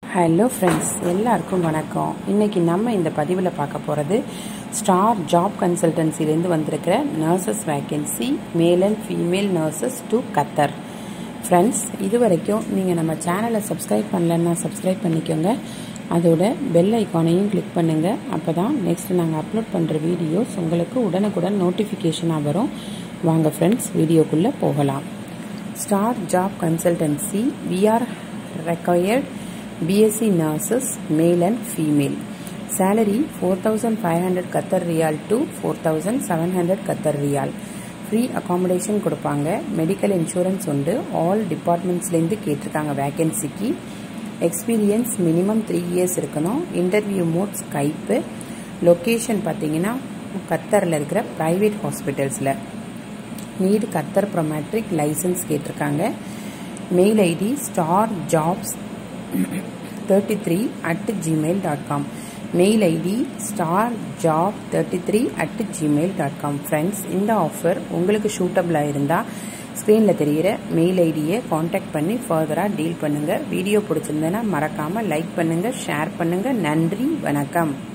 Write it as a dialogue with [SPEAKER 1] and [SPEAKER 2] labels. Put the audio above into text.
[SPEAKER 1] hello friends எல்லாருக்கும் வணக்கம் இன்றைக்கி நம்ம இந்த பதிவில் பார்க்க போகிறது ஸ்டார் ஜாப் கன்சல்டன்சிலேருந்து வந்திருக்கிற nurses vacancy male and female nurses to Qatar friends இது வரைக்கும் நீங்கள் நம்ம சேனலை சப்ஸ்கிரைப் பண்ணலன்னா சப்ஸ்கிரைப் பண்ணிக்கோங்க அதோட பெல் ஐக்கானையும் கிளிக் பண்ணுங்கள் அப்போ தான் நெக்ஸ்ட் நாங்கள் அப்லோட் பண்ணுற வீடியோஸ் உங்களுக்கு உடனுக்குடன் நோட்டிஃபிகேஷனாக வரும் வாங்க ஃப்ரெண்ட்ஸ் வீடியோக்குள்ளே போகலாம் star job consultancy we are required BSc nurses male and female salary 4500 Qatar Riyal to 4700 Qatar Riyal free accommodation கொடுப்பாங்க மெடிக்கல் இன்சூரன்ஸ் உண்டு ஆல் டிபார்ட்மெண்ட்ஸ்லேருந்து கேட்டிருக்காங்க வேக்கன்சிக்கு எக்ஸ்பீரியன்ஸ் மினிமம் த்ரீ இயர்ஸ் இருக்கணும் இன்டர்வியூ மோட் ஸ்கைப்பு லொக்கேஷன் பார்த்தீங்கன்னா கத்தரில் இருக்கிற ப்ரைவேட் ஹாஸ்பிட்டல்ஸில் நீட் கத்தர் ப்ரொமேட்ரிக் லைசன்ஸ் கேட்டிருக்காங்க mail ID star jobs thirty three at Gmail dot com mail ID star job thirty three at Gmail dot com friends இந்த offer உங்களுக்கு சூட்டபிளாக இருந்தால் ஸ்க்ரீனில் தெரிகிற மெயில் ஐடியை காண்டாக்ட் பண்ணி ஃபர்தராக டீல் பண்ணுங்கள் வீடியோ பிடிச்சிருந்தேன்னா மறக்காமல் லைக் பண்ணுங்கள் ஷேர் பண்ணுங்கள் நன்றி வணக்கம்